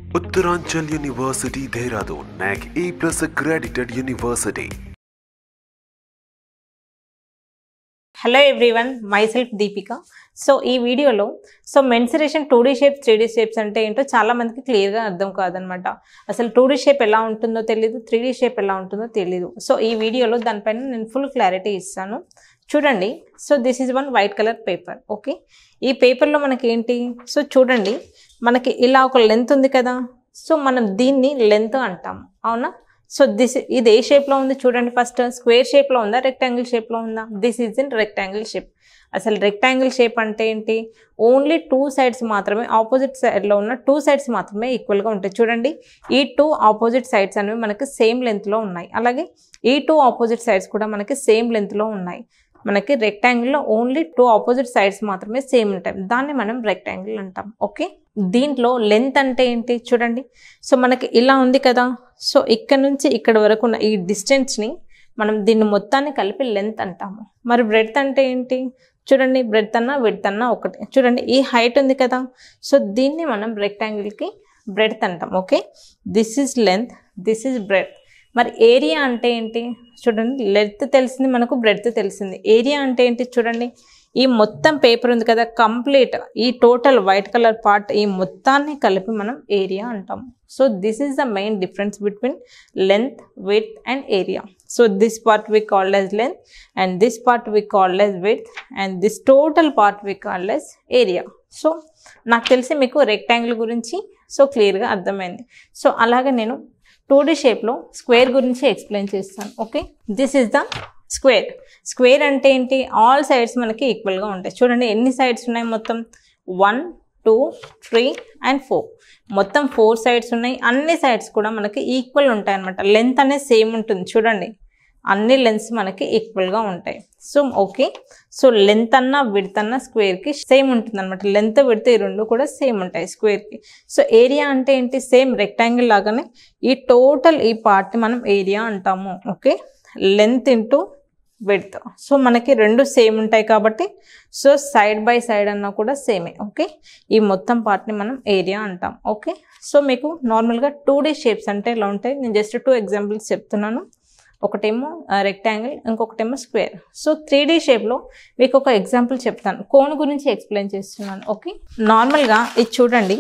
Uttaranchal University Dehradun NAC A plus accredited university. Hello everyone myself Deepika so ఈ వీడియోలో so mensuration two D shapes three D shapes అంటే ఏంటో చాలా మందికి క్లియర్గా అర్థం కాదనమాట అసలు టూ డీ షేప్ ఎలా ఉంటుందో తెలియదు త్రీ డీ షేప్ ఎలా ఉంటుందో తెలియదు సో ఈ వీడియోలో దానిపైన నేను ఫుల్ క్లారిటీ ఇస్తాను చూడండి so this is one white colour paper okay ఈ పేపర్లో మనకి ఏంటి సో చూడండి మనకి ఇలా ఒక లెంత్ ఉంది కదా సో మనం దీన్ని లెంత్ అంటాము అవునా సో దిస్ ఇది ఏ షేప్లో ఉంది చూడండి ఫస్ట్ స్క్వేర్ షేప్లో ఉందా రెక్టాంగిల్ షేప్లో ఉందా this is in rectangle shape అసలు రెక్టాంగిల్ షేప్ అంటే ఏంటి ఓన్లీ టూ సైడ్స్ మాత్రమే ఆపోజిట్ సైడ్లో ఉన్న టూ సైడ్స్ మాత్రమే ఈక్వల్గా ఉంటాయి చూడండి ఈ టూ ఆపోజిట్ సైడ్స్ అనేవి మనకి సేమ్ లెంత్లో ఉన్నాయి అలాగే ఈ టూ ఆపోజిట్ సైడ్స్ కూడా మనకి సేమ్ లెంత్లో ఉన్నాయి మనకి రెక్టాంగిల్లో ఓన్లీ టూ ఆపోజిట్ సైడ్స్ మాత్రమే సేమ్ ఉంటాయి దాన్ని మనం రెక్టాంగిల్ అంటాం ఓకే దీంట్లో లెంత్ అంటే ఏంటి చూడండి సో మనకి ఇలా ఉంది కదా సో ఇక్కడ నుంచి ఇక్కడ వరకు ఉన్న ఈ డిస్టెన్స్ని మనం దీన్ని మొత్తాన్ని కలిపి లెంత్ అంటాము మరి బ్రెడ్త్ అంటే ఏంటి చూడండి బ్రెడ్త్ అన్నా విడ్త్ అన్నా ఒకటే చూడండి ఈ హైట్ ఉంది కదా సో దీన్ని మనం రెక్టాంగిల్కి బ్రెడ్త్ అంటాం okay this is length this is breadth మరి ఏరియా అంటే ఏంటి చూడండి లెంత్ తెలిసింది మనకు బ్రెడ్త్ తెలిసింది ఏరియా అంటే ఏంటి చూడండి ఈ మొత్తం పేపర్ ఉంది కదా కంప్లీట్ ఈ టోటల్ వైట్ కలర్ పార్ట్ ఈ మొత్తాన్ని కలిపి మనం ఏరియా అంటాము so this is the main difference between length width and area so this part we called as length and this part we called as width and this total part we called as area so నాకు తెలిసి మీకు rectangle గురించి so క్లియర్గా అర్థమైంది so అలాగే నేను two D షేప్లో square గురించి ఎక్స్ప్లెయిన్ చేస్తాను okay this is the square square అంటే ఏంటి ఆల్ సైడ్స్ మనకి ఈక్వల్గా ఉంటాయి చూడండి ఎన్ని సైడ్స్ ఉన్నాయి మొత్తం one two three and four మొత్తం ఫోర్ సైడ్స్ ఉన్నాయి అన్ని సైడ్స్ కూడా మనకి ఈక్వల్ ఉంటాయి అనమాట లెంత్ అనేది సేమ్ ఉంటుంది చూడండి అన్ని లెన్స్ మనకి ఈక్వల్గా ఉంటాయి సో ఓకే సో లెంత్ అన్న విడ్త్ అన్న స్క్వేర్కి సేమ్ ఉంటుంది అనమాట లెంత్ విడ్త్ ఈ రెండు కూడా సేమ్ ఉంటాయి స్క్వేర్కి సో ఏరియా అంటే ఏంటి సేమ్ రెక్టాంగిల్ లాగానే ఈ టోటల్ ఈ పార్ట్ని మనం ఏరియా అంటాము okay length into width so మనకి రెండు సేమ్ ఉంటాయి కాబట్టి సో సైడ్ బై సైడ్ అన్నా కూడా సేమే ఓకే ఈ మొత్తం పార్ట్ని మనం ఏరియా అంటాం ఓకే సో మీకు నార్మల్గా టూ డీ షేప్స్ అంటే ఇలా ఉంటాయి నేను జస్ట్ టూ ఎగ్జాంపుల్స్ చెప్తున్నాను ఒకటేమో రెక్టాంగిల్ ఇంకొకటేమో స్క్వేర్ సో త్రీ డీ షేప్లో మీకు ఒక ఎగ్జాంపుల్ చెప్తాను కోన్ గురించి ఎక్స్ప్లెయిన్ చేస్తున్నాను ఓకే నార్మల్గా ఇది చూడండి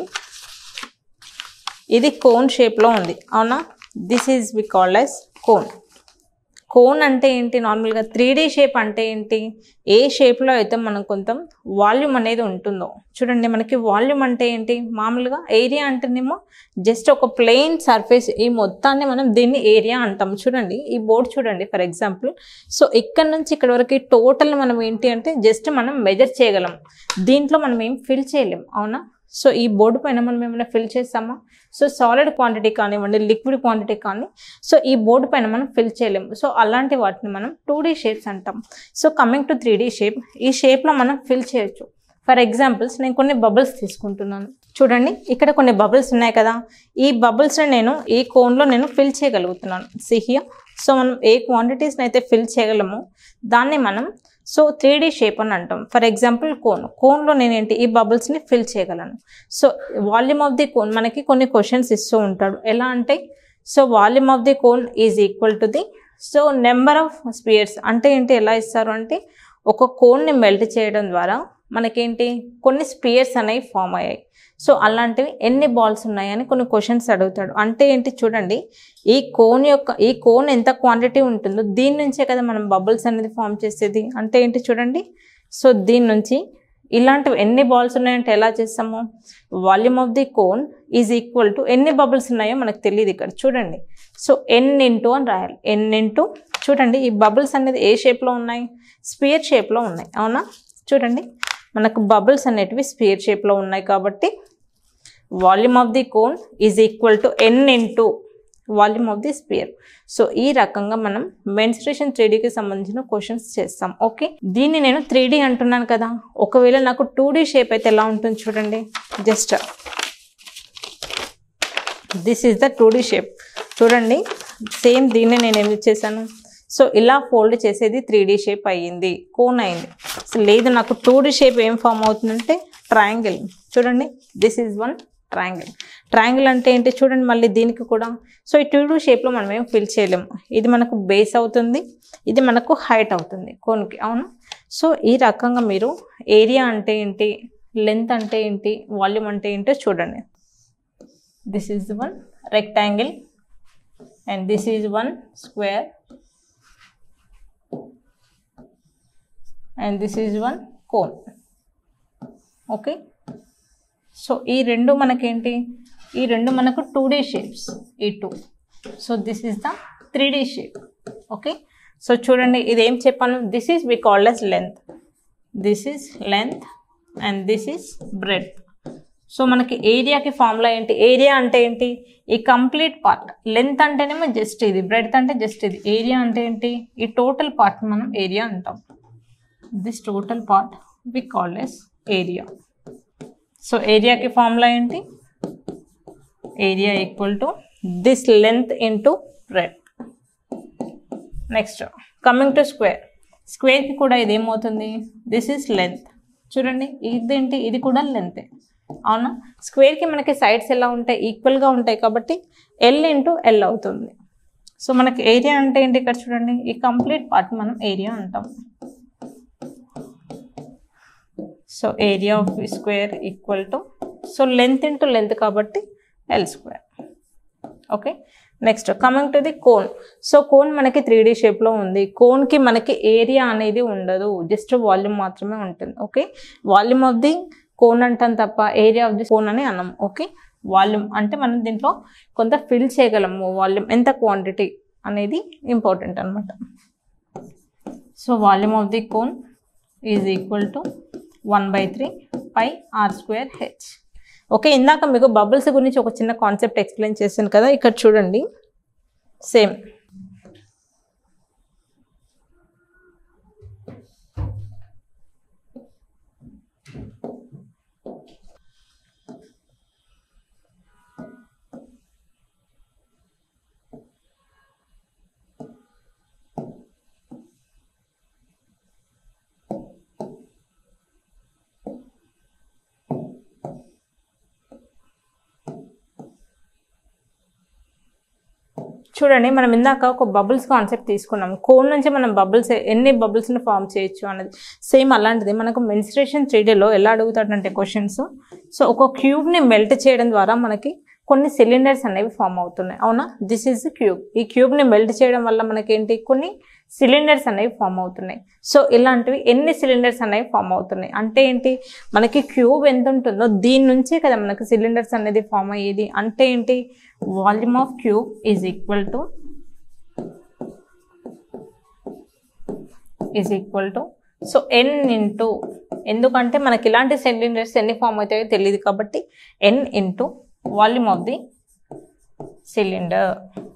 ఇది కోన్ షేప్లో ఉంది అవునా this is we called as cone cone అంటే ఏంటి నార్మల్గా త్రీ డీ షేప్ అంటే ఏంటి ఏ షేప్లో అయితే మనం కొంత వాల్యూమ్ అనేది ఉంటుందో చూడండి మనకి వాల్యూమ్ అంటే ఏంటి మామూలుగా ఏరియా అంటేనేమో జస్ట్ ఒక ప్లెయిన్ సర్ఫేస్ ఈ మొత్తాన్ని మనం దీన్ని ఏరియా అంటాం చూడండి ఈ బోర్డ్ చూడండి ఫర్ ఎగ్జాంపుల్ సో ఇక్కడ నుంచి ఇక్కడ వరకు టోటల్ మనం ఏంటి అంటే జస్ట్ మనం మెజర్ చేయగలం దీంట్లో మనం ఏం ఫిల్ చేయలేం అవునా సో ఈ బోర్డు పైన మనం ఏమైనా ఫిల్ చేస్తామా సో సాలిడ్ క్వాంటిటీ కానివ్వండి లిక్విడ్ క్వాంటిటీ కానీ సో ఈ బోర్డు పైన మనం ఫిల్ చేయలేము సో అలాంటి వాటిని మనం టూ డీ షేప్స్ అంటాం so coming to three D shape ఈ షేప్లో మనం ఫిల్ చేయొచ్చు ఫర్ ఎగ్జాంపుల్స్ నేను కొన్ని బబుల్స్ తీసుకుంటున్నాను చూడండి ఇక్కడ కొన్ని బబుల్స్ ఉన్నాయి కదా ఈ బబుల్స్ని నేను ఈ కోన్లో నేను ఫిల్ చేయగలుగుతున్నాను సిహియా సో మనం ఏ క్వాంటిటీస్ని అయితే ఫిల్ చేయగలమో దాన్ని మనం సో త్రీ డీ షేప్ అని అంటాం ఫర్ ఎగ్జాంపుల్ కోన్ కోన్లో నేను ఏంటి ఈ బబుల్స్ని ఫిల్ చేయగలను so volume of the cone మనకి కొన్ని క్వశ్చన్స్ ఇస్తూ ఉంటాడు ఎలా అంటే so volume of the cone is equal to the so number of spheres అంటే ఏంటి ఎలా ఇస్తారు అంటే ఒక కోన్ని మెల్ట్ చేయడం ద్వారా మనకేంటి కొన్ని స్పియర్స్ అనేవి ఫామ్ అయ్యాయి సో అలాంటివి ఎన్ని బాల్స్ ఉన్నాయని కొన్ని క్వశ్చన్స్ అడుగుతాడు అంటే ఏంటి చూడండి ఈ కోన్ యొక్క ఈ కోన్ ఎంత క్వాంటిటీ ఉంటుందో దీని నుంచే కదా మనం బబుల్స్ అనేది ఫామ్ చేసేది అంటే ఏంటి చూడండి సో దీని నుంచి ఇలాంటివి ఎన్ని బాల్స్ ఉన్నాయంటే ఎలా చేస్తాము volume of the cone is equal to ఎన్ని బబుల్స్ ఉన్నాయో మనకు తెలియదు ఇక్కడ చూడండి సో ఎన్ ఇంటూ అని రాయాలి ఎన్ ఇంటూ చూడండి ఈ బబుల్స్ అనేది ఏ షేప్లో ఉన్నాయి స్పియర్ షేప్లో ఉన్నాయి అవునా చూడండి మనకు బబుల్స్ అనేటివి స్పియర్ షేప్లో ఉన్నాయి కాబట్టి volume of the cone is equal to N into volume of the sphere so ఈ రకంగా మనం మెన్స్ట్రేషన్ త్రీడీకి సంబంధించిన క్వశ్చన్స్ చేస్తాం ఓకే దీన్ని నేను త్రీ అంటున్నాను కదా ఒకవేళ నాకు టూ షేప్ అయితే ఎలా ఉంటుంది చూడండి just this is the two shape చూడండి సేమ్ దీన్ని నేను ఏం చేశాను సో ఇలా ఫోల్డ్ చేసేది త్రీ షేప్ అయ్యింది కోన్ అయింది సో లేదు నాకు టూ షేప్ ఏం ఫామ్ అవుతుందంటే ట్రయాంగిల్ చూడండి this is one triangle triangle అంటే ఏంటి చూడండి మళ్ళీ దీనికి కూడా సో ఈ టూ షేప్లో మనం ఏం ఫిల్ చేయలేము ఇది మనకు బేస్ అవుతుంది ఇది మనకు హైట్ అవుతుంది కోన్కి అవునా సో ఈ రకంగా మీరు ఏరియా అంటే ఏంటి లెంత్ అంటే ఏంటి వాల్యూమ్ అంటే ఏంటో చూడండి this is one rectangle and this is one square and this is one cone okay so ఈ రెండు మనకేంటి ఈ రెండు మనకు టూ డీ షేప్స్ ఈ two so this is the three D shape okay so చూడండి ఇది ఏం చెప్పాను this is we called as length this is length and this is breadth so మనకి ఏరియాకి ఫార్ములా ఏంటి ఏరియా అంటే ఏంటి ఈ కంప్లీట్ పార్ట్ లెంత్ అంటేనేమో జస్ట్ ఇది బ్రెడ్ అంటే జస్ట్ ఇది ఏరియా అంటే ఏంటి ఈ టోటల్ పార్ట్ మనం ఏరియా అంటాం this total part we called as area so ఏరియాకి ఫార్ములా ఏంటి area equal to this length into breadth next coming to square స్క్వేర్కి కూడా ఇది ఏమవుతుంది దిస్ ఈస్ లెంత్ చూడండి ఇదేంటి ఇది కూడా లెంతే అవునా స్క్వేర్కి మనకి సైడ్స్ ఎలా ఉంటాయి ఈక్వల్గా ఉంటాయి కాబట్టి ఎల్ ఇంటూ ఎల్ అవుతుంది సో మనకి ఏరియా అంటే ఏంటి ఇక్కడ చూడండి ఈ కంప్లీట్ పార్ట్ మనం ఏరియా అంటాం so area of square equal to so length into length కాబట్టి L square okay next coming to the cone so cone మనకి త్రీ డీ షేప్లో ఉంది కోన్కి మనకి ఏరియా అనేది ఉండదు జస్ట్ వాల్యూమ్ మాత్రమే ఉంటుంది okay volume of the cone అంటాం తప్ప ఏరియా ఆఫ్ ది కోన్ అని అన్నాం ఓకే వాల్యూమ్ అంటే మనం దీంట్లో కొంత ఫిల్ చేయగలము వాల్యూమ్ ఎంత క్వాంటిటీ అనేది ఇంపార్టెంట్ అనమాట so volume of the cone is equal to one by three pi R square H okay ఇందాక మీకు బబుల్స్ గురించి ఒక చిన్న కాన్సెప్ట్ ఎక్స్ప్లెయిన్ చేశాను కదా ఇక్కడ చూడండి సేమ్ చూడండి మనం ఇందాక ఒక బబుల్స్ కాన్సెప్ట్ తీసుకున్నాం కోన్ నుంచి మనం బబుల్స్ ఎన్ని బబుల్స్ని ఫామ్ చేయొచ్చు అనేది సేమ్ అలాంటిది మనకు మెన్స్ట్రేషన్ త్రీడీలో ఎలా అడుగుతాడంటే క్వశ్చన్స్ సో ఒక క్యూబ్ని మెల్ట్ చేయడం ద్వారా మనకి కొన్ని సిలిండర్స్ అనేవి ఫామ్ అవుతున్నాయి అవునా దిస్ ఈజ్ క్యూబ్ ఈ క్యూబ్ని మెల్ట్ చేయడం వల్ల మనకేంటి కొన్ని సిలిండర్స్ అనేవి ఫామ్ అవుతున్నాయి సో ఇలాంటివి ఎన్ని సిలిండర్స్ అనేవి ఫామ్ అవుతున్నాయి అంటే ఏంటి మనకి క్యూబ్ ఎంత ఉంటుందో దీని నుంచే కదా మనకి సిలిండర్స్ అనేది ఫామ్ అయ్యేది అంటే ఏంటి volume of cube is equal to is equal to so N into ఎందుకంటే మనకి ఇలాంటి సిలిండర్స్ ఎన్ని ఫామ్ అవుతాయో తెలియదు కాబట్టి N into volume of the cylinder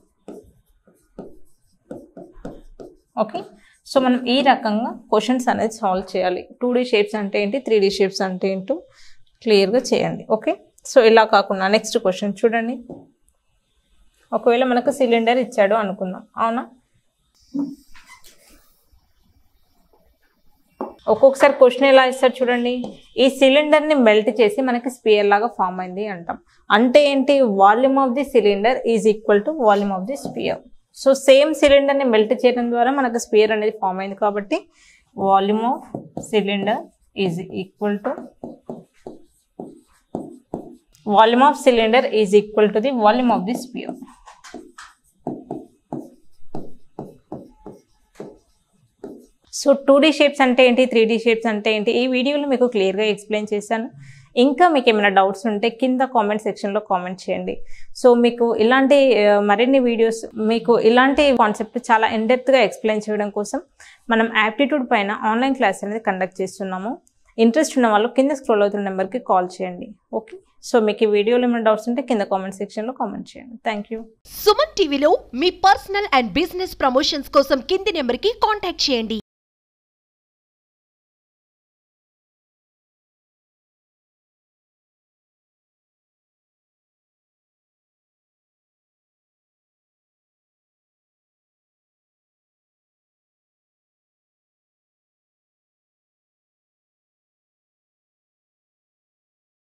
okay so మనం ఈ రకంగా క్వశ్చన్స్ అనేది సాల్వ్ చేయాలి టూ డీ షేప్స్ అంటే ఏంటి త్రీ డీ షేప్స్ అంటే ఏంటో క్లియర్గా చేయండి ఓకే సో ఇలా కాకుండా నెక్స్ట్ క్వశ్చన్ చూడండి ఒకవేళ మనకు సిలిండర్ ఇచ్చాడు అనుకుందాం అవునా ఒక్కొక్కసారి క్వశ్చన్ ఎలా ఇస్తారు చూడండి ఈ సిలిండర్ని మెల్ట్ చేసి మనకి స్పియర్ లాగా ఫామ్ అయింది అంటాం అంటే ఏంటి volume of the cylinder is equal to volume of the sphere so same సిలిండర్ని మెల్ట్ చేయడం ద్వారా మనకు స్పియర్ అనేది ఫామ్ అయింది కాబట్టి volume of cylinder is equal to volume of cylinder is equal to the volume of the sphere so two D shapes అంటే ఏంటి three D shapes అంటే ఏంటి ఈ వీడియోలో మీకు క్లియర్గా ఎక్స్ప్లెయిన్ చేశాను ఇంకా మీకు ఏమైనా డౌట్స్ ఉంటే కింద కామెంట్ సెక్షన్లో కామెంట్ చేయండి సో మీకు ఇలాంటి ఆ, మరిన్ని వీడియోస్ మీకు ఇలాంటి కాన్సెప్ట్ చాలా ఇన్డెప్త్గా ఎక్స్ప్లెయిన్ చేయడం కోసం మనం యాప్టిట్యూడ్ పైన ఆన్లైన్ క్లాస్ అనేది కండక్ట్ చేస్తున్నాము ఇంట్రెస్ట్ ఉన్న వాళ్ళు కింద స్క్రోల్ అవుతున్న నెంబర్కి కాల్ చేయండి ఓకే సో మీకు ఈ వీడియోలో ఏమైనా డౌట్స్ ఉంటే కింద కామెంట్ సెక్షన్లో కామెంట్ చేయండి థ్యాంక్ యూ సుమన్ టీవీలో మీ పర్సనల్ అండ్ బిజినెస్ ప్రమోషన్స్ కోసం కింది నెంబర్కి కాంటాక్ట్ చేయండి